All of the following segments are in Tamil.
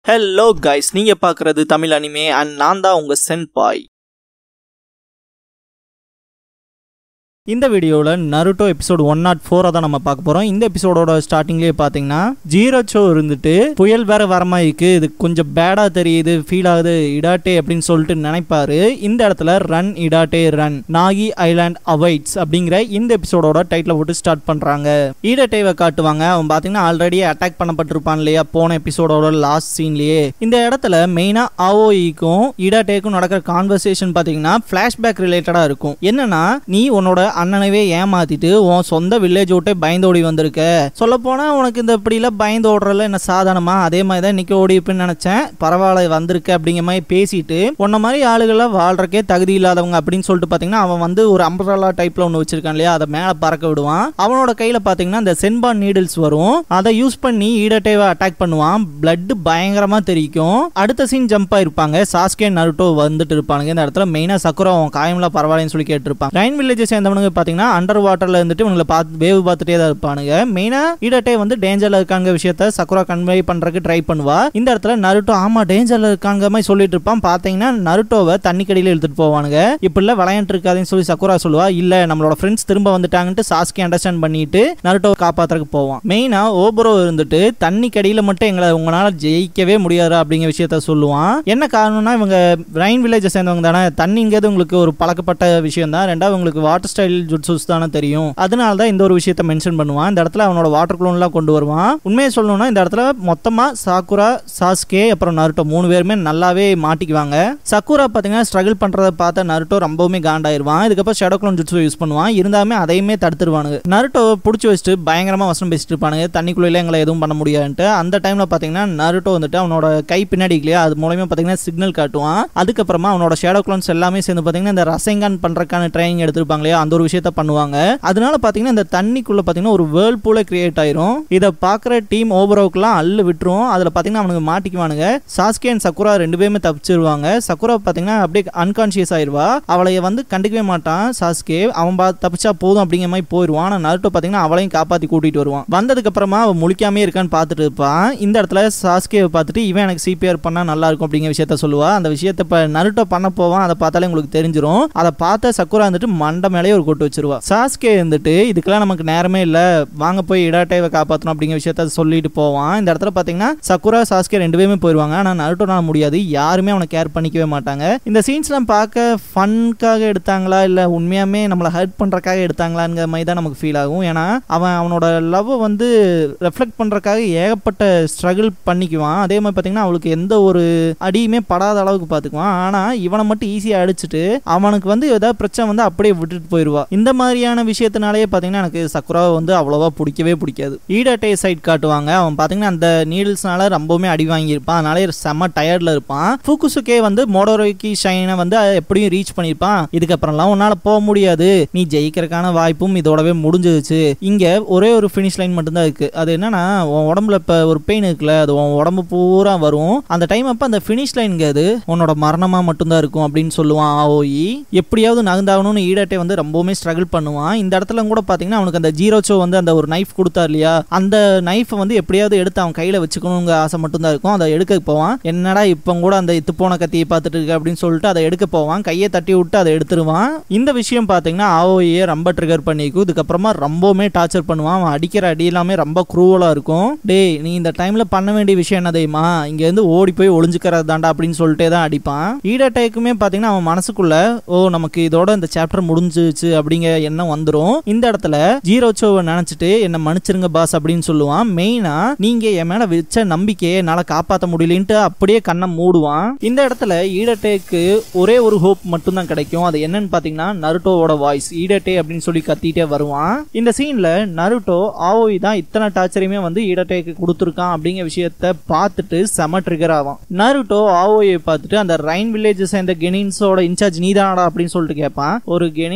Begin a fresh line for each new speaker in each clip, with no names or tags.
ஹலோ கைஸ் நீங்க பார்க்கறது தமிழ் அனிமே அண்ட் நான் தான் உங்க சென்பாய் இந்த வீடியோவில் நருட்டோ எபிசோட் ஒன் நாட் ஃபோரை தான் நம்ம பார்க்க போகிறோம் இந்த எபிசோடோட ஸ்டார்டிங்லேயே பார்த்தீங்கன்னா ஜீரோ ஷோ இருந்துட்டு புயல் வேற வரமா இருக்கு இது கொஞ்சம் பேடாக தெரியுது ஃபீல் ஆகுது இடாட்டே அப்படின்னு சொல்லிட்டு நினைப்பாரு இந்த இடத்துல run Idate run Nagi island awaits அப்படிங்கிற இந்த எபிசோடோட டைட்டில் போட்டு ஸ்டார்ட் பண்ணுறாங்க ஈடட்டேவை காட்டுவாங்க அவன் பார்த்தீங்கன்னா ஆல்ரெடி அட்டாக் பண்ணப்பட்டிருப்பான் இல்லையா போன எபிசோடோட லாஸ்ட் சீன்லேயே இந்த இடத்துல மெயினாக ஆஓஇக்கும் ஈடாட்டேக்கும் நடக்கிற கான்வர்சேஷன் பார்த்தீங்கன்னா ஃப்ளாஷ்பேக் ரிலேட்டடாக இருக்கும் என்னன்னா நீ உன்னோட அண்ணனவே ஏமாத்திட்டு உன் சொந்த வில்லேஜ் விட்டே பயந்து ஓடி வந்திருக்க சொல்ல போனா உனக்கு இந்த இப்படிலாம் பயந்து ஓடுறதுல என்ன சாதாரணமா அதே மாதிரி தான் இன்னைக்கு ஓடி இருப்பேன்னு நினைச்சேன் பரவாயில்ல வந்திருக்க அப்படிங்கிற மாதிரி பேசிட்டு உன்ன மாதிரி ஆளுகளை வாழ்றக்கே தகுதி இல்லாதவங்க அப்படின்னு சொல்லிட்டு பாத்தீங்கன்னா அவன் வந்து ஒரு அம்பரலா டைப்ல ஒன்று வச்சிருக்கான் இல்லையா அதை மேல பறக்க விடுவான் அவனோட கையில பாத்தீங்கன்னா இந்த சென்பான் நீடில்ஸ் வரும் அதை யூஸ் பண்ணி ஈடட்டேவை அட்டாக் பண்ணுவான் பிளட் பயங்கரமா தெரிக்கும் அடுத்த சீன் ஜம்ப் ஆயிருப்பாங்க சாஸ்கே நருட்டோ வந்துட்டு இருப்பானுங்க இந்த இடத்துல மெயினா சக்குரா அவன் காயம்லாம் பரவாயில்லன்னு சொல்லி கேட்டிருப்பான் ரைன் வில்லேஜ் சேர்ந்தவனுங்க பாத்தீங்கன்னா அண்டர் வாட்டர்ல இருந்துட்டு இவங்களை பார்த்து வேவ் பார்த்துட்டே தான் இருப்பானுங்க மெயினா ஈடட்டே வந்து டேஞ்சர்ல இருக்காங்க விஷயத்த சக்குரா கன்வே பண்றதுக்கு ட்ரை பண்ணுவா இந்த இடத்துல நருட்டோ ஆமா டேஞ்சர்ல இருக்காங்க மாதிரி சொல்லிட்டு இருப்பான் பாத்தீங்கன்னா நருட்டோவை தண்ணி கடியில இழுத்துட்டு போவானுங்க இப்படிலாம் விளையாண்டு இருக்காதுன்னு சொல்லி சக்குரா சொல்லுவா இல்ல நம்மளோட ஃப்ரெண்ட்ஸ் திரும்ப வந்துட்டாங்கன்ட்டு சாஸ்கி அண்டர்ஸ்டாண்ட் பண்ணிட்டு நருட்டோவை காப்பாத்துறதுக்கு போவான் மெயினா ஓபரோ இருந்துட்டு தண்ணி கடியில மட்டும் எங்களை உங்களால ஜெயிக்கவே முடியாது அப்படிங்கிற விஷயத்த சொல்லுவான் என்ன காரணம்னா இவங்க ரைன் வில்லேஜை சேர்ந்தவங்க தானே தண்ணிங்கிறது உங்களுக்கு ஒரு பழக்கப்பட்ட விஷயம் தான் ரெண்டாவது உங்களுக்கு வாட்டர் ஸ்டைல் ஜுட்ஸுஸ் தானே தெரியும் அதனால தான் இந்த ஒரு விஷயத்த மென்ஷன் பண்ணுவான் இந்த இடத்துல அவனோட வாட்டர் குளோன்லாம் கொண்டு வருவான் உண்மையை சொல்லணும்னா இந்த இடத்துல மொத்தமா சாக்குரா சாஸ்கே அப்புறம் நருட்டோ மூணு பேருமே நல்லாவே மாட்டிக்குவாங்க சக்குரா பார்த்தீங்கன்னா ஸ்ட்ரகிள் பண்றத பார்த்த நருட்டோ ரொம்பவுமே காண்டாயிருவான் இதுக்கப்புறம் ஷேடோ குளோன் ஜுட்ஸு யூஸ் பண்ணுவான் இருந்தாலுமே அதையுமே தடுத்துருவானுங்க நருட்டோ பிடிச்சி வச்சுட்டு பயங்கரமா வசனம் பேசிட்டு இருப்பானுங்க தண்ணிக்குள்ள எங்களை எதுவும் பண்ண முடியாதுன்ட்டு அந்த டைம்ல பாத்தீங்கன்னா நருட்டோ வந்துட்டு அவனோட கை பின்னாடி இல்லையா அது மூலயமா பாத்தீங்கன்னா சிக்னல் காட்டுவான் அதுக்கப்புறமா அவனோட ஷேடோ குளோன்ஸ் எல்லாமே சேர்ந்து பாத்தீங்கன்னா இந்த ரசைங்கான் பண்றதுக்கான ட்ரைனிங் எடுத்திருப்பாங்க இல்லையா அந்த ஒரு விஷயத்த பண்ணுவாங்க அதனால பாத்தீங்கன்னா இந்த தண்ணிக்குள்ள பாத்தீங்கன்னா ஒரு வேர்ல் பூல கிரியேட் ஆயிரும் இதை பாக்குற டீம் ஓவரோக்கெல்லாம் அள்ளு விட்டுரும் அதுல பாத்தீங்கன்னா அவனுக்கு மாட்டிக்குவானுங்க சாஸ்கே அண்ட் சக்குரா ரெண்டு பேருமே தப்பிச்சிருவாங்க சக்குரா பாத்தீங்கன்னா அப்படியே அன்கான்சியஸ் ஆயிருவா அவளை வந்து கண்டுக்கவே மாட்டான் சாஸ்கே அவன் பா தப்பிச்சா போதும் அப்படிங்கிற மாதிரி போயிடுவான் ஆனா நருட்டோ பாத்தீங்கன்னா அவளையும் காப்பாத்தி கூட்டிட்டு வருவான் வந்ததுக்கு அப்புறமா அவன் முழிக்காமே இருக்கான்னு பார்த்துட்டு இருப்பான் இந்த இடத்துல சாஸ்கேவை பார்த்துட்டு இவன் எனக்கு சிபிஆர் பண்ணா நல்லா இருக்கும் அப்படிங்கிற விஷயத்த சொல்லுவா அந்த விஷயத்த இப்ப நருட்டோ பண்ண போவான் அதை பார்த்தாலே உங்களுக்கு தெரிஞ்சிரும் அதை பார்த்த சக்குரா வந்துட்டு மண்டை மேலேயே ஒரு கொட்டு வச்சிருவா சாஸ்கே வந்துட்டு இதுக்கெல்லாம் நமக்கு நேரமே இல்ல வாங்க போய் இடாட்டேவை காப்பாற்றணும் அப்படிங்கிற விஷயத்த சொல்லிட்டு போவான் இந்த இடத்துல பாத்தீங்கன்னா சக்குரா சாஸ்கே ரெண்டு பேருமே போயிருவாங்க ஆனா நருட்டோனால முடியாது யாருமே அவனை கேர் பண்ணிக்கவே மாட்டாங்க இந்த சீன்ஸ்லாம் பார்க்க ஃபன்காக எடுத்தாங்களா இல்ல உண்மையாமே நம்மளை ஹர்ட் பண்றதுக்காக எடுத்தாங்களாங்கிற மாதிரி தான் நமக்கு ஃபீல் ஆகும் ஏன்னா அவன் அவனோட லவ் வந்து ரெஃப்ளெக்ட் பண்றதுக்காக ஏகப்பட்ட ஸ்ட்ரகிள் பண்ணிக்குவான் அதே மாதிரி பாத்தீங்கன்னா அவளுக்கு எந்த ஒரு அடியுமே படாத அளவுக்கு பாத்துக்குவான் ஆனா இவனை மட்டும் ஈஸியா அடிச்சுட்டு அவனுக்கு வந்து ஏதாவது பிரச்சனை வந்து அப்படியே விட்டுட்டு போயிடுவா இந்த மாதிரியான விஷயத்தினாலேயே பாத்தீங்கன்னா எனக்கு சக்குராவை வந்து அவ்வளவா பிடிக்கவே பிடிக்காது ஈடாட்டே சைட் காட்டுவாங்க அவன் பாத்தீங்கன்னா அந்த நீடில்ஸ்னால ரொம்பவுமே அடி வாங்கியிருப்பான் அதனால செம்ம டயர்ட்ல இருப்பான் ஃபுகுசுக்கே வந்து மோடோரோக்கி ஷைனை வந்து எப்படியும் ரீச் பண்ணியிருப்பான் இதுக்கப்புறம்லாம் உன்னால போக முடியாது நீ ஜெயிக்கிறதுக்கான வாய்ப்பும் இதோடவே முடிஞ்சிருச்சு இங்க ஒரே ஒரு ஃபினிஷ் லைன் மட்டும்தான் இருக்கு அது என்னன்னா உன் உடம்புல இப்ப ஒரு பெயின் இருக்குல்ல அது உன் உடம்பு பூரா வரும் அந்த டைம் அப்ப அந்த ஃபினிஷ் லைன்ங்கிறது உன்னோட மரணமா மட்டும்தான் இருக்கும் அப்படின்னு சொல்லுவான் ஆஓஇ எப்படியாவது நகர்ந்தாகணும்னு ஈடாட்டே வந்து ரொம்பவுமே ஸ்ட்ரகிள் பண்ணுவான் இந்த இடத்துல கூட பாத்தீங்கன்னா அவனுக்கு அந்த ஜீரோ சோ வந்து அந்த ஒரு நைஃப் கொடுத்தார் இல்லையா அந்த நைஃபை வந்து எப்படியாவது எடுத்து அவன் கையில வச்சுக்கணுங்க ஆசை மட்டும்தான் இருக்கும் அதை எடுக்க போவான் என்னடா இப்போ கூட அந்த இத்து போன கத்தியை பார்த்துட்டு இருக்கு அப்படின்னு சொல்லிட்டு அதை எடுக்க போவான் கையை தட்டி விட்டு அதை எடுத்துருவான் இந்த விஷயம் பாத்தீங்கன்னா ஆஓஏ ரொம்ப ட்ரிகர் பண்ணிக்கும் இதுக்கப்புறமா ரொம்பவுமே டார்ச்சர் பண்ணுவான் அவன் அடிக்கிற அடி எல்லாமே ரொம்ப குரூவலா இருக்கும் டேய் நீ இந்த டைம்ல பண்ண வேண்டிய விஷயம் என்ன தெரியுமா இங்க இருந்து ஓடி போய் ஒளிஞ்சுக்கிறது தாண்டா அப்படின்னு சொல்லிட்டே தான் அடிப்பான் ஈடட்டேக்குமே பாத்தீங்கன்னா அவன் மனசுக்குள்ள ஓ நமக்கு இதோட இந்த சாப்டர் முடிஞ்சிச்சு அப்படிங்கிற எண்ணம் வந்துடும் இந்த இடத்துல ஜீரோ சோவை நினைச்சிட்டு என்ன மன்னிச்சிருங்க பாஸ் அப்படின்னு சொல்லுவான் மெயினா நீங்க என் மேல வச்ச நம்பிக்கையை என்னால காப்பாற்ற முடியலன்ட்டு அப்படியே கண்ணை மூடுவான் இந்த இடத்துல ஈடட்டேக்கு ஒரே ஒரு ஹோப் மட்டும் தான் கிடைக்கும் அது என்னன்னு பாத்தீங்கன்னா நருட்டோவோட வாய்ஸ் ஈடட்டே அப்படின்னு சொல்லி கத்திட்டே வருவான் இந்த சீன்ல நருட்டோ ஆவோய் தான் இத்தனை டார்ச்சரையுமே வந்து ஈடட்டேக்கு கொடுத்துருக்கான் அப்படிங்கிற விஷயத்த பார்த்துட்டு செம ட்ரிகர் ஆவான் நருட்டோ ஆவோயை பார்த்துட்டு அந்த ரைன் வில்லேஜ் சேர்ந்த கெனின்ஸோட இன்சார்ஜ் நீதானடா அப்படின்னு சொல்லிட்டு கேட்பான் ஒரு கெனின் லெவல்ல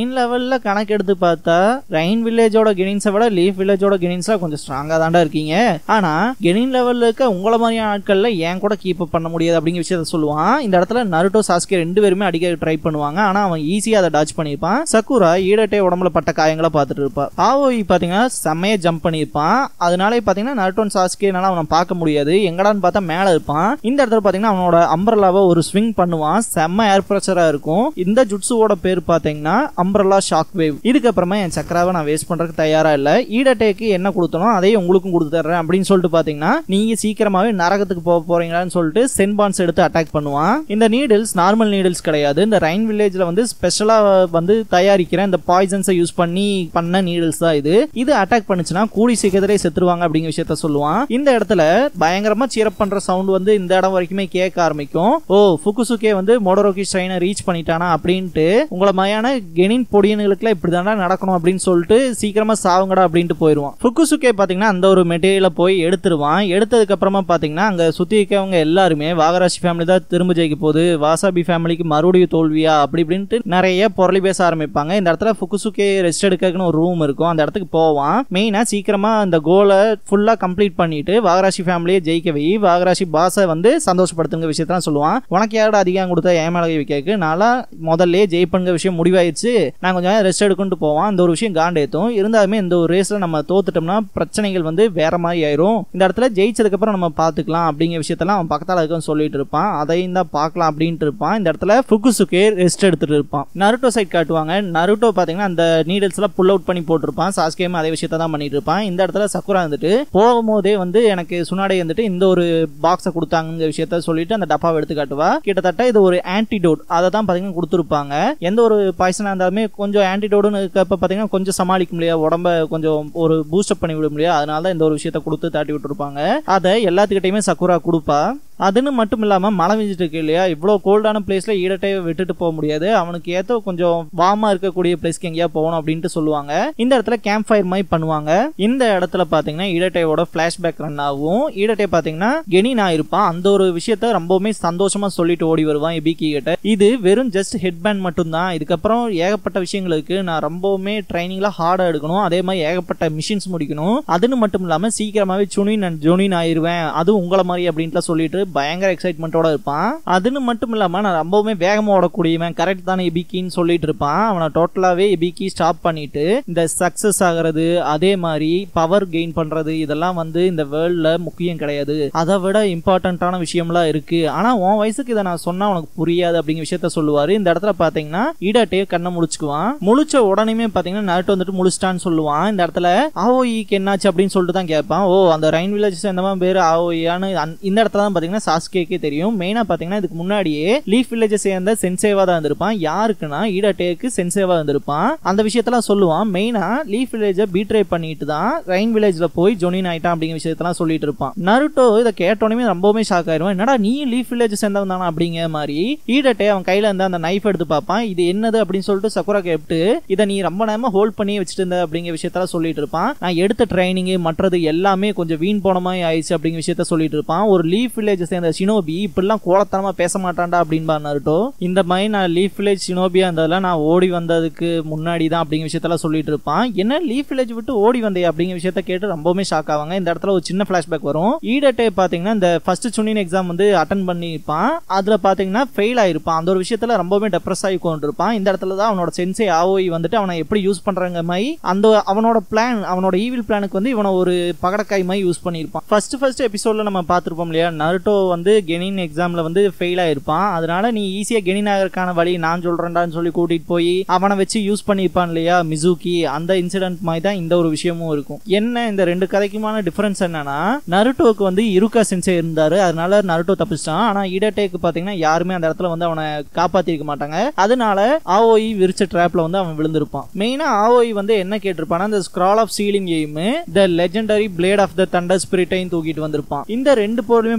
லெவல்ல கணக்கு எடுத்து பார்த்தா ரெயின் வில்லேஜோட கெனின்ஸை விட லீஃப் வில்லேஜோட கெனின்ஸா கொஞ்சம் ஸ்ட்ராங்கா தாண்டா இருக்கீங்க ஆனா கெனின் லெவல்ல இருக்க உங்கள மாதிரியான ஆட்கள்ல ஏன் கூட கீப் அப் பண்ண முடியாது அப்படிங்கிற விஷயத்த சொல்லுவான் இந்த இடத்துல நருட்டோ சாஸ்கே ரெண்டு பேருமே அடிக்க ட்ரை பண்ணுவாங்க ஆனா அவன் ஈஸியா அதை டாச் பண்ணியிருப்பான் சக்குரா ஈடட்டே உடம்புல பட்ட காயங்களை பார்த்துட்டு இருப்பா ஆவோய் பாத்தீங்கன்னா செம்மையா ஜம்ப் பண்ணியிருப்பான் அதனாலே பாத்தீங்கன்னா நருட்டோன் சாஸ்கேனால அவனை பார்க்க முடியாது எங்கடான்னு பார்த்தா மேல இருப்பான் இந்த இடத்துல பாத்தீங்கன்னா அவனோட அம்பரலாவை ஒரு ஸ்விங் பண்ணுவான் செம்ம ஏர் ப்ரெஷரா இருக்கும் இந்த ஜுட்ஸுவோட பேர் பாத்தீங்கன்னா அம்பரலா ஷாக் வேவ் இதுக்கப்புறமா என் சக்கராவை நான் வேஸ்ட் பண்றதுக்கு தயாரா இல்ல ஈடட்டேக்கு என்ன கொடுத்தனோ அதையே உங்களுக்கும் கொடுத்து தர்றேன் அப்படின்னு சொல்லிட்டு பாத்தீங்கன்னா நீங்க சீக்கிரமாவே நரகத்துக்கு போக போறீங்களான்னு சொல்லிட்டு சென்பான்ஸ் எடுத்து அட்டாக் பண்ணுவான் இந்த நீடில்ஸ் நார்மல் நீடில்ஸ் கிடையாது இந்த ரைன் வில்லேஜ்ல வந்து ஸ்பெஷலா வந்து தயாரிக்கிற இந்த பாய்சன்ஸை யூஸ் பண்ணி பண்ண நீடில்ஸ் தான் இது இது அட்டாக் பண்ணுச்சுன்னா கூடி சீக்கிரத்திலே செத்துருவாங்க அப்படிங்கிற விஷயத்த சொல்லுவான் இந்த இடத்துல பயங்கரமா சீரப் பண்ற சவுண்ட் வந்து இந்த இடம் வரைக்குமே கேட்க ஆரம்பிக்கும் ஓ ஃபுகுசுகே வந்து மோடரோகி ஸ்ட்ரைனை ரீச் பண்ணிட்டானா அப்படின்ட்டு உங்களை மாதிரியான கெனின் பொடியனுங்களுக்குலாம் இப்படி நடக்கணும் அப்படின்னு சொல்லிட்டு சீக்கிரமா சாவுங்கடா அப்படின்ட்டு போயிடுவான் ஃபுகுசுகே பாத்தீங்கன்னா அந்த ஒரு மெட்டீரியலை போய் எடுத்துருவான் எடுத்ததுக்கு அப்புறமா பாத்தீங்கன்னா அங்க சுத்தி இருக்கவங்க எல்லாருமே வாகராசி ஃபேமிலி தான் திரும்ப ஜெயிக்க போகுது வாசாபி ஃபேமிலிக்கு மறுபடியும் தோல்வியா அப்படி இப்படின்ட்டு நிறைய பொருளி பேச ஆரம்பிப்பாங்க இந்த இடத்துல ஃபுகுசுகே ரெஸ்ட் எடுக்கன்னு ஒரு ரூம் இருக்கும் அந்த இடத்துக்கு போவான் மெயினா சீக்கிரமா அந்த கோலை ஃபுல்லா கம்ப்ளீட் பண்ணிட்டு வாகராசி ஃபேமிலியை ஜெயிக்க வை வாகராசி பாஸை வந்து சந்தோஷப்படுத்துங்க விஷயத்தான் சொல்லுவான் உனக்கு யாரோட அதிகம் கொடுத்த ஏமலகை வைக்க நாளா முதல்ல ஜெயிப்பங்க விஷயம் முடிவாயிருச்சு நான் கொஞ்சம் ரெஸ்ட் எடுக்கணும்ட்டு போவான் அந்த ஒரு விஷயம் காண்டேத்தும் இருந்தாலுமே இந்த ஒரு ரேஸ்ல நம்ம தோத்துட்டோம்னா பிரச்சனைகள் வந்து வேற மாதிரி ஆயிரும் இந்த இடத்துல ஜெயிச்சதுக்கு அப்புறம் நம்ம பாத்துக்கலாம் அப்படிங்கிற விஷயத்தெல்லாம் அவன் பக்கத்தால இருக்க சொல்லிட்டு இருப்பான் அதையும் தான் பார்க்கலாம் அப்படின்ட்டு இருப்பான் இந்த இடத்துல ஃபுகுசுகே ரெஸ்ட் எடுத்துட்டு இருப்பான் நருட்டோ சைட் காட்டுவாங்க நருட்டோ பாத்தீங்கன்னா அந்த நீடல்ஸ் எல்லாம் புல் அவுட் பண்ணி போட்டிருப்பான் சாஸ்கேம் அதே விஷயத்த தான் பண்ணிட்டு இருப்பான் இந்த இடத்துல சக்குரா வந்துட்டு போகும்போதே வந்து எனக்கு சுனாடை வந்துட்டு இந்த ஒரு பாக்ஸை கொடுத்தாங்கிற விஷயத்த சொல்லிட்டு அந்த டப்பாவை எடுத்து காட்டுவா கிட்டத்தட்ட இது ஒரு ஆன்டிடோட் அதை தான் பாத்தீங்கன்னா கொடுத்துருப்பாங்க எந்த ஒரு பாய்சனா இருந்தாலுமே கொஞ்சம் ஆன்டிடோடுன்னு இருக்கப்ப பாத்தீங்கன்னா கொஞ்சம் சமாளிக்க முடியாது உடம்ப கொஞ்சம் ஒரு பூஸ்டப் பண்ணி விட முடியாது அதனால தான் இந்த ஒரு விஷயத்த கொடுத்து தாட்டி விட்டுருப்பாங்க அதை எல்லாத்துக்கிட்டையுமே சக்குரா கொடுப்பா அதுன்னு மட்டும் இல்லாம மழை பெஞ்சிட்டு இருக்கு இல்லையா இவ்வளோ கோல்டான பிளேஸ்ல ஈடட்டை விட்டுட்டு போக முடியாது அவனுக்கு ஏதோ கொஞ்சம் வாமா இருக்கக்கூடிய பிளேஸ்க்கு எங்கேயா போகணும் அப்படின்ட்டு சொல்லுவாங்க இந்த இடத்துல கேம்ப் ஃபயர் மாதிரி பண்ணுவாங்க இந்த இடத்துல பாத்தீங்கன்னா ஈடட்டையோட பிளாஷ்பேக் ரன் ஆகும் ஈடட்டை பாத்தீங்கன்னா கெனினா இருப்பான் அந்த ஒரு விஷயத்த ரொம்பவுமே சந்தோஷமா சொல்லிட்டு ஓடி வருவான் எபிகி கிட்ட இது வெறும் ஜஸ்ட் ஹெட் பேண்ட் மட்டும்தான் இதுக்கப்புறம் ஏகப்பட்ட விஷயங்களுக்கு நான் ரொம்பவுமே ட்ரைனிங்ல ஹார்டா எடுக்கணும் அதே மாதிரி ஏகப்பட்ட மிஷின்ஸ் முடிக்கணும் அதுன்னு மட்டும் இல்லாம சீக்கிரமாவே சுனின் அண்ட் ஜொனின் ஆயிருவேன் அதுவும் உங்களை மாதிரி அப்படின்ட்டு சொல்லிட்டு பயங்கர எக்ஸைட்மெண்ட்டோட இருப்பான் அதுன்னு மட்டும் இல்லாம நான் ரொம்பவுமே வேகமா ஓடக்கூடியவன் கரெக்ட் தானே எபிக்கின்னு சொல்லிட்டு இருப்பான் அவனை டோட்டலாவே எபிக்கி ஸ்டாப் பண்ணிட்டு இந்த சக்சஸ் ஆகிறது அதே மாதிரி பவர் கெயின் பண்றது இதெல்லாம் வந்து இந்த வேர்ல்ட்ல முக்கியம் கிடையாது அதை விட இம்பார்ட்டன்டான விஷயம்லாம் இருக்கு ஆனா உன் வயசுக்கு இதை நான் சொன்னா உனக்கு புரியாது அப்படிங்கிற விஷயத்த சொல்லுவாரு இந்த இடத்துல பாத்தீங்கன்னா ஈடாட்டே கண்ணை முழிச்சுக்குவான் முழிச்ச உடனே பாத்தீங்கன்னா நட்டு வந்துட்டு முழிச்சிட்டான்னு சொல்லுவான் இந்த இடத்துல ஆவோயிக்கு என்னாச்சு அப்படின்னு சொல்லிட்டு தான் கேட்பான் ஓ அந்த ரைன் வில்லேஜ் சேர்ந்த மாதிரி பேர் ஆவோயான்னு இந்த இடத்துல தான் பாத்தீங்கன்னா சாஸ்கேக்கே தெரியும் மெயினா பாத்தீங்கன்னா இதுக்கு முன்னாடியே லீஃப் வில்லேஜ் சேர்ந்த சென்சேவா தான் இருந்திருப்பான் யாருக்குன்னா ஈடாட்டேக்கு சென்சேவா இருந்திருப்பான் அந்த விஷயத்தெல்லாம் சொல்லுவான் மெயினா லீஃப் வில்லேஜ பீட்ரே பண்ணிட்டு தான் ரைன் வில்லேஜ்ல போய் ஜொனின் ஆயிட்டான் அப்படிங்கிற விஷயத்தெல்லாம் சொல்லிட்டு இருப்பான் நருட்டோ இதை கேட்டோன்னே ரொம்பவுமே ஷாக் ஆயிருவான் என்னடா நீ லீஃப் வில்லேஜ் சேர்ந்தவன் தானா அப்படிங்கிற மாதிரி ஈடட்டே அவன் கையில இருந்த அந்த நைஃப் எடுத்து பார்ப்பான் இது என்னது அப்படின்னு சொல்லிட்டு சக்குரா கேட்டு இதை நீ ரொம்ப நேரமா ஹோல்ட் பண்ணி வச்சுட்டு இருந்த அப்படிங்கிற விஷயத்தெல்லாம் சொல்லிட்டு இருப்பான் நான் எடுத்த ட்ரைனிங் மற்றது எல்லாமே கொஞ்சம் வீண் போன மாதிரி ஆயிடுச்சு அப்படிங்கிற விஷயத்த சொல்லிட்டு இருப்பான் ஒரு லீஃப் வில்லேஜ் சேர்ந்த ஷினோபி இப்படிலாம் கோலத்தனமா பேச மாட்டான்டா அப்படின்பா நருட்டோ இந்த மாதிரி நான் லீஃப் வில்லேஜ் ஷினோபியா இருந்ததெல்லாம் நான் ஓடி வந்ததுக்கு முன்னாடி தான் அப்படிங்கிற விஷயத்தெல்லாம் சொல்லிட்டு இருப்பான் என்ன லீஃப் வில்லேஜ் விட்டு ஓடி வந்தே அப்படிங்கிற விஷயத்த கேட்டு ரொம்பவுமே ஷாக் ஆவாங்க இந்த இடத்துல ஒரு சின்ன பிளாஷ்பேக் வரும் ஈடட்டே பாத்தீங்கன்னா இந்த ஃபர்ஸ்ட் சுனின் எக்ஸாம் வந்து அட்டன் பண்ணியிருப்பான் அதுல பாத்தீங்கன்னா ஃபெயில் ஆயிருப்பான் அந்த ஒரு விஷயத்துல ரொம்பவே டெப்ரஸ் ஆகி கொண்டிருப்பான் இந்த இடத்துல தான் அவனோட சென்சே ஆவோய் வந்துட்டு அவனை எப்படி யூஸ் பண்றாங்க மாதிரி அந்த அவனோட பிளான் அவனோட ஈவில் பிளானுக்கு வந்து இவனை ஒரு பகடக்காய் மாதிரி யூஸ் பண்ணியிருப்பான் ஃபர்ஸ்ட் ஃபர்ஸ்ட் எபிசோட்ல நம்ம பார்த்திருப்போம் இல்லையா நருட்டோ வந்து கெனின் எக்ஸாம்ல வந்து ஃபெயில் ஆயிருப்பான் அதனால நீ ஈஸியா கெனின் ஆகிறதுக்கான வழி நான் சொல்றேன்டான்னு சொல்லி கூட்டிட்டு போய் அவனை வச்சு யூஸ் பண்ணியிருப்பான் இல்லையா மிசூக்கி அந்த இன்சிடென்ட் மாதிரி தான் இந்த ஒரு விஷயமும் இருக்கும் என்ன இந்த ரெண்டு கதைக்குமான டிஃபரன்ஸ் என்னன்னா நருட்டோக்கு வந்து இருக்கா சென்சே இருந்தாரு அதனால நருட்டோ தப்பிச்சிட்டான் ஆனா இடட்டேக்கு பாத்தீங்கன்னா யாருமே அந்த இடத்துல வந்து அவனை காப்பாத்திருக்க மாட்டாங்க அதனால ஆஓஇ விரிச்ச ட்ராப்ல வந்து அவன் விழுந்திருப்பான் மெயினா ஆஓஇ வந்து என்ன கேட்டிருப்பானா இந்த scroll of sealing aim the legendary blade of the thunder ஸ்பிரிட்டையும் தூக்கிட்டு வந்திருப்பான் இந்த ரெண்டு பொருளுமே பாத்தீங்கன்னா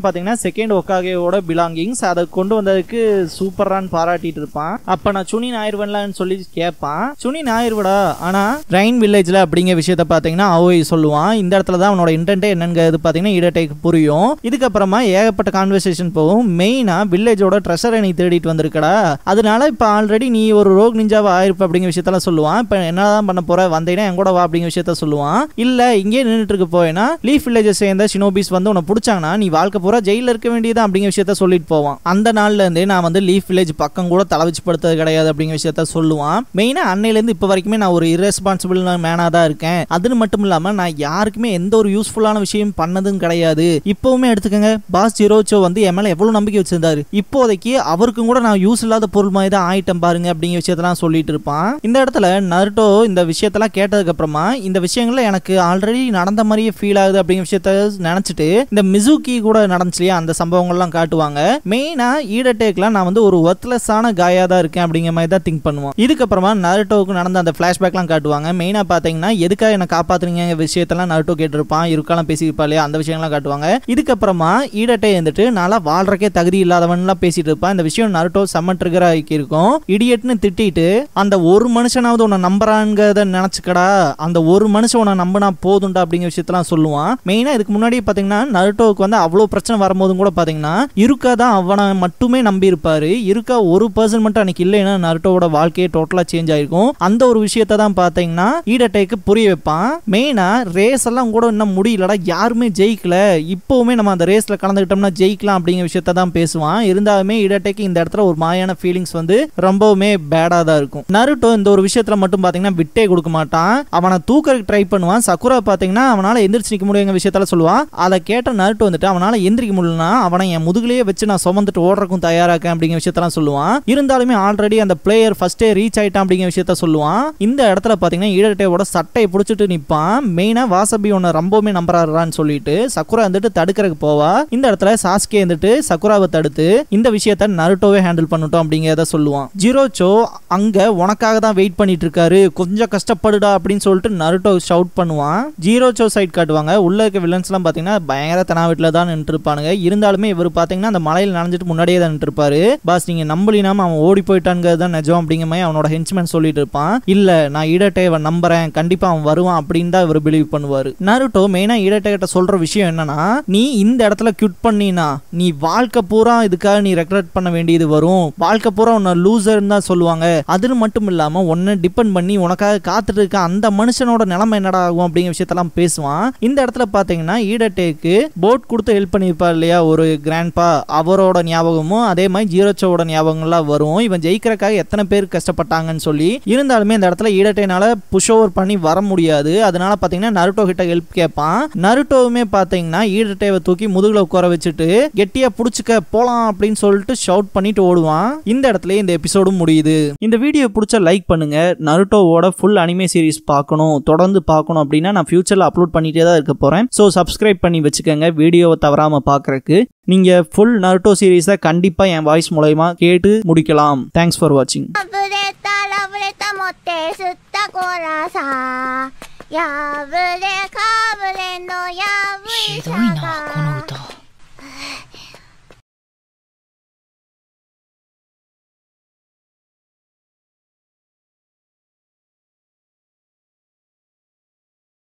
செகண்ட் ஒக்காகேவோட பிலாங்கிங்ஸ் அதை கொண்டு வந்ததுக்கு சூப்பரான்னு பாராட்டிட்டு இருப்பான் அப்ப நான் சுனி ஆயிடுவேன்லான்னு சொல்லி கேட்பான் சுனி ஆயிடுவடா ஆனா ரெயின் வில்லேஜ்ல அப்படிங்கிற விஷயத்த பாத்தீங்கன்னா அவோய் சொல்லுவான் இந்த இடத்துல தான் அவனோட இன்டென்ட் என்னங்கிறது பாத்தீங்கன்னா இடட்டைக்கு புரியும் இதுக்கப்புறமா ஏகப்பட்ட கான்வர்சேஷன் போகும் மெயினா வில்லேஜோட ட்ரெஷரை நீ தேடிட்டு வந்திருக்கடா அதனால இப்ப ஆல்ரெடி நீ ஒரு ரோக் நிஞ்சாவா ஆயிருப்ப அப்படிங்கிற விஷயத்தெல்லாம் சொல்லுவான் இப்ப என்னதான் பண்ண போற வந்தீங்கன்னா என் கூட வா அப்படிங்கிற விஷயத்த சொல்லுவான் இல்ல இங்கே நின்றுட்டு இருக்க போயினா லீஃப் வில்லேஜை சேர்ந்த ஷினோபிஸ் வந்து உன்னை பிடிச்சாங்கன்னா நீ வாழ்க்கை பூரா ஜெயில இருக்க வேண்டியது அப்படிங்கிற விஷயத்த சொல்லிட்டு போவான் அந்த நாள்ல இருந்தே நான் வந்து லீஃப் வில்லேஜ் பக்கம் கூட தலை வச்சு படுத்தது கிடையாது அப்படிங்கிற விஷயத்த சொல்லுவான் மெயினா அன்னையில இருந்து இப்ப வரைக்குமே நான் ஒரு irresponsible மேனா தான் இருக்கேன் அது மட்டும் இல்லாம நான் யாருக்குமே எந்த ஒரு யூஸ்ஃபுல்லான விஷயம் பண்ணதும் கிடையாது இப்பவுமே எடுத்துக்கங்க பாஸ் ஜீரோச்சோ வந்து என் மேல எவ்வளவு நம்பிக்கை வச்சிருந்தாரு இப்போதைக்கு அவருக்கும் கூட நான் யூஸ் இல்லாத பொருள் மாதிரி தான் ஆயிட்டம் பாருங்க அப்படிங்கிற விஷயத்தெல்லாம் சொல்லிட்டு இருப்பான் இந்த இடத்துல நருட்டோ இந்த விஷயத்தெல்லாம் கேட்டதுக்கு அப்புறமா இந்த விஷயங்கள்ல எனக்கு ஆல்ரெடி நடந்த மாதிரியே ஃபீல் ஆகுது அப்படிங்கிற விஷயத்த நினைச்சிட்டு இந்த மிசுகி கூட நடந்துச்சு இல்லையா அந்த சம்பவங்கள்லாம் காட்டுவாங்க மெயினா ஈடட்டேக்லாம் நான் வந்து ஒரு ஒர்த்லெஸ்ஸான காயா தான் இருக்கேன் அப்படிங்கிற மாதிரி தான் திங்க் பண்ணுவோம் இதுக்கப்புறமா நருட்டோவுக்கு நடந்த அந்த ஃபிளாஷ்பேக்லாம் காட்டுவாங்க மெயினா பாத்தீங்கன்னா எதுக்காக என்ன காப்பாத்துறீங்க விஷயத்தெல்லாம் நருட்டோ கேட்டிருப்பான் இருக்காலாம் பேசியிருப்பா இல்லையா அந்த விஷயங்கள்லாம் காட்டுவாங்க இதுக்கப்புறமா ஈடட்டே இருந்துட்டு நாளா வாழ்றக்கே தகுதி இல்லாதவன்லாம் பேசிட்டு இருப்பான் இந்த விஷயம் நருட்டோ செம்ம ட்ரிகர் ஆகி இருக்கும் இடியட்னு திட்டிட்டு அந்த ஒரு மனுஷனாவது உன்னை நம்புறாங்கிறத நினைச்சுக்கடா அந்த ஒரு மனுஷன் உன்னை நம்பினா போதும்டா அப்படிங்கிற விஷயத்தெல்லாம் சொல்லுவான் மெயினா இதுக்கு முன்னாடி பாத்தீங்கன்னா நருட்டோவுக்கு வந்து அவ்வளவு பிரச்சனை வரும்போதும் கூட பாத்தீங்கன்னா இருக்கா தான் அவனை மட்டுமே நம்பி இருப்பாரு இருக்கா ஒரு பர்சன் மட்டும் அன்னைக்கு இல்லைன்னா நருட்டோவோட வாழ்க்கையே டோட்டலா சேஞ்ச் ஆயிருக்கும் அந்த ஒரு விஷயத்தை தான் பாத்தீங்கன்னா ஈடட்டைக்கு புரிய வைப்பான் மெயினா ரேஸ் எல்லாம் கூட இன்னும் முடியலடா யாருமே ஜெயிக்கல இப்போவுமே நம்ம அந்த ரேஸ்ல கலந்துக்கிட்டோம்னா ஜெயிக்கலாம் அப்படிங்கிற விஷயத்த தான் பேசுவான் இருந்தாலுமே இடட்டைக்கு இந்த இடத்துல ஒரு மாயான ஃபீலிங்ஸ் வந்து ரொம்பவுமே பேடா தான் இருக்கும் நருட்டோ இந்த ஒரு விஷயத்துல மட்டும் பாத்தீங்கன்னா விட்டே கொடுக்க மாட்டான் அவனை தூக்கறதுக்கு ட்ரை பண்ணுவான் சக்குரா பாத்தீங்கன்னா அவனால எந்திரிச்சு நிக்க முடியுங்க விஷயத்தால சொல்லுவான் அதை கேட்ட நருட்டோ வந்துட்டு அவனால எந்திரிக்க முடியலனா அவனை என் முதுகுலயே வச்சு நான் சுமந்துட்டு ஓடுறதுக்கும் தயாராக்கேன் அப்படிங்கிற விஷயத்தெல்லாம் சொல்லுவான் இருந்தாலுமே ஆல்ரெடி அந்த பிளேயர் ஃபர்ஸ்டே ரீச் ஆயிட்டான் அப்படிங்கிற விஷயத்த சொல்லுவான் இந்த இடத்துல பாத்தீங்கன்னா ஈடட்டையோட சட்டையை பிடிச்சிட்டு நிப்பான் மெயினா வாசபி உன்னை ரொம்பவுமே நம்புறாரான்னு சொல்லிட்டு சக்குரா வந்துட்டு தடுக்கிறதுக்கு போவா இந்த இடத்துல சாஸ்கே வந்துட்டு சக்குராவை தடுத்து இந்த விஷயத்த நருட்டோவே ஹேண்டில் பண்ணட்டும் அப்படிங்கிறத சொல்லுவான் ஜீரோச்சோ அங்க உனக்காக தான் வெயிட் பண்ணிட்டு இருக்காரு கொஞ்சம் கஷ்டப்படுடா அப்படின்னு சொல்லிட்டு நருட்டோ ஷவுட் பண்ணுவான் ஜீரோச்சோ சைட் காட்டுவாங்க உள்ள இருக்க வில்லன்ஸ் எல்லாம் பாத்தீங்கன்னா பயங்கர தெனாவீட்டில் தான் நின்று இருப்பானுங்க இருந்தாலுமே இவர் பாத்தீங்கன்னா அந்த மலையில் நனைஞ்சிட்டு முன்னாடியே தான் நின்று இருப்பாரு பாஸ் நீங்க நம்பலினாம அவன் ஓடி போயிட்டான்ங்கிறது தான் நிஜம் அப்படிங்கிற மாதிரி அவனோட ஹென்ச்மேன் சொல்லிட்டு இருப்பான் இல்ல நான் ஈடட்டை அவன் நம்புறேன் கண்டிப்பா அவன் வருவான் அப்படின்னு தான் இவர் பிலீவ் பண்ணுவாரு நருட்டோ மெயினா ஈடட்டை கிட்ட சொல்ற விஷயம் என்னன்னா நீ இந்த இடத்துல கியூட் பண்ணினா நீ வாழ்க்கை பூரா இதுக்காக நீ ரெக்ரெட் பண்ண வேண்டியது வரும் வாழ்க்கை பூரா உன்னை லூசர்னு தான் சொல்லுவாங்க அது மட்டும் இல்லாம உன்னை டிபெண்ட் பண்ணி உனக்காக காத்துட்டு இருக்க அந்த மனுஷனோட நிலைமை என்னடா ஆகும் அப்படிங்கிற விஷயத்தெல்லாம் பேசுவான் இந்த இடத்துல பாத்தீங்கன்னா ஈடட்டேக்கு போட் கொடுத்து ஹெல்ப் பண்ணியிருப்பார் இல்லையா ஒரு கிராண்ட்பா அவரோட ஞாபகமும் அதே மாதிரி ஜீரோச்சோட ஞாபகங்கள்லாம் வரும் இவன் ஜெயிக்கிறக்காக எத்தனை பேர் கஷ்டப்பட்டாங்கன்னு சொல்லி இருந்தாலுமே இந்த இடத்துல ஈடட்டைனால புஷ் ஓவர் பண்ணி வர முடியாது அதனால பாத்தீங்கன்னா நருட்டோ கிட்ட ஹெல்ப் கேட்பான் நருட்டோவுமே பாத்தீங்கன்னா ஈடட்டையை தூக்கி முதுகுல உட்கார வச்சுட்டு கெட்டியா புடிச்சுக்க போலாம் அப்படின்னு சொல்லிட்டு ஷவுட் பண்ணிட்டு ஓடுவான் இந்த இடத்துல இந்த எபிசோடும் முடியுது இந்த வீடியோ பிடிச்ச லைக் பண்ணுங்க நருட்டோவோட ஃபுல் அனிமே சீரிஸ் பார்க்கணும் தொடர்ந்து பார்க்கணும் அப்படின்னா நான் ஃபியூச்சர்ல அப்லோட் பண்ணிட்டே தான் இருக்க போறேன் ஸோ சப்ஸ்கிரைப் பண்ணி வச்சுக்கோங்க வீடியோவை தவறாம பார்க்கறதுக்கு நீங்க ஃபுல் நருட்டோ சீரிஸை கண்டிப்பா என் வாய்ஸ் மூலயமா கேட்டு முடிக்கலாம் தேங்க்ஸ் ஃபார் வாட்சிங்
ラブレタラブレタ持って吸ったコーラさやぶれかぶれのやぶい
ひどいなこの